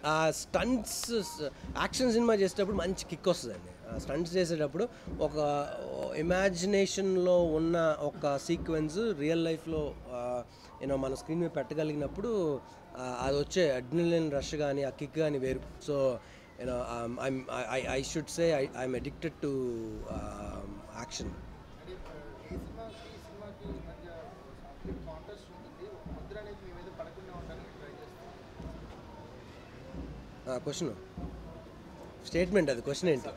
ఆ stunts action cinema చేసేటప్పుడు మంచి కిక్ వస్తుందండి స్టంట్స్ చేసేటప్పుడు ఒక ఇమాజినేషన్లో ఉన్న ఒక సీక్వెన్స్ రియల్ లైఫ్లో యూనో మన స్క్రీన్ మీద పెట్టగలిగినప్పుడు ఆ, అది వచ్చే అడ్రినలిన్ రష్ కానీ ఆ కిక్ కానీ వేరు so you know I should say I I'm addicted to action అంటే ఈ సినిమాకి ఈ సినిమాకి మధ్య కాంట్రాస్ట్ ఉంటుంది ముద్ర అనేది మీ మీద పడకుండా ఉండడానికి ట్రై చేస్తాను క్వశ్చన్ స్టేట్మెంట్ అది క్వశ్చన్ ఏంటి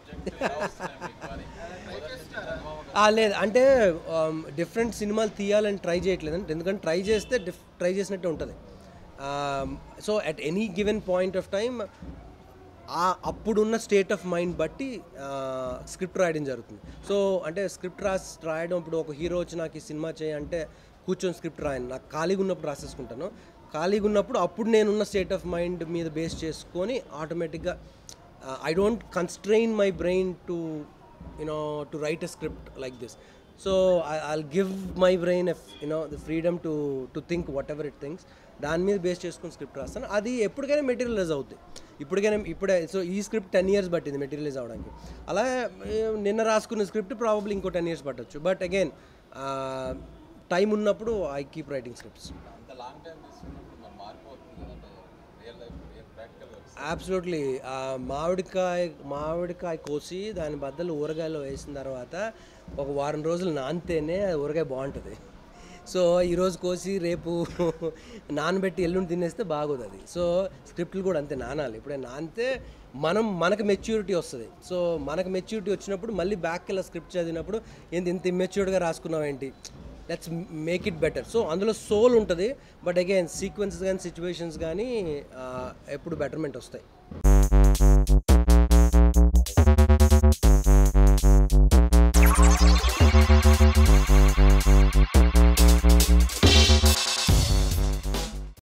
ఆ, లేదు అంటే డిఫరెంట్ సినిమాలు తీయాలని ట్రై చేయట్లేదు ఎందుకంటే ట్రై చేస్తే డిఫ్ ట్రై చేసినట్టే ఉంటుంది so at any given point of time ఆ అప్పుడున్న స్టేట్ ఆఫ్ మైండ్ బట్టి స్క్రిప్ట్ రాయడం జరుగుతుంది సో అంటే స్క్రిప్ట్ రాసి రాయడం ఇప్పుడు ఒక హీరో వచ్చి నాకు ఈ సినిమా చేయంటే కూర్చొని స్క్రిప్ట్ రాయను నాకు ఖాళీగా ఉన్నప్పుడు రాసేసుకుంటాను ఖాళీగా ఉన్నప్పుడు అప్పుడు నేనున్న స్టేట్ ఆఫ్ మైండ్ మీద బేస్ చేసుకొని ఆటోమేటిక్గా I don't constrain my brain to you know to write a script like this so I give my brain you know the freedom to to think whatever it things దాని మీద base చేసుకుని script రాస్తాను అది ఎప్పటికైనా materialise అవుతుంది ఇప్పటికైనా ఇప్పుడే so ఈ స్క్రిప్ట్ టెన్ ఇయర్స్ పట్టింది మెటీరియలైజ్ అవడానికి అలా ఏ, నిన్న రాసుకున్న స్క్రిప్ట్ ప్రాబబ్లీ ఇంకో టెన్ ఇయర్స్ పట్టొచ్చు బట్ అగైన్ టైం ఉన్నప్పుడు ఐ కీప్ రైటింగ్ స్క్రిప్ట్స్ అంత లాంగ్ టైం తీసుకున్నప్పుడు మరి మారిపోతుంది కదంటే రియల్ లైఫ్ రియల్ ప్రాక్టికల్గా అబ్సల్యూట్లీ మామిడికాయ మామిడికాయ కోసి దాని బద్దలు ఊరగాయలో వేసిన తర్వాత ఒక వారం రోజులు నానితేనే అది ఊరగాయ బాగుంటుంది సో ఈరోజు కోసి రేపు నానబెట్టి ఎల్లుండి తినేస్తే బాగోదు అది సో స్క్రిప్ట్లు కూడా అంతే నానాలి ఇప్పుడే నానితే మనం మనకు మెచ్యూరిటీ వస్తుంది సో మనకు మెచ్యూరిటీ వచ్చినప్పుడు మళ్ళీ బ్యాక్ ఇలా స్క్రిప్ట్ చదివినప్పుడు ఏంటి ఇంత ఇమ్మెచ్యూర్డ్గా రాసుకున్నావు ఏంటి let's make it better so అందులో సోల్ ఉంటుంది బట్ అగైన్ సీక్వెన్సెస్ కానీ సిచ్యువేషన్స్ కానీ ఎప్పుడు బెటర్మెంట్ వస్తాయి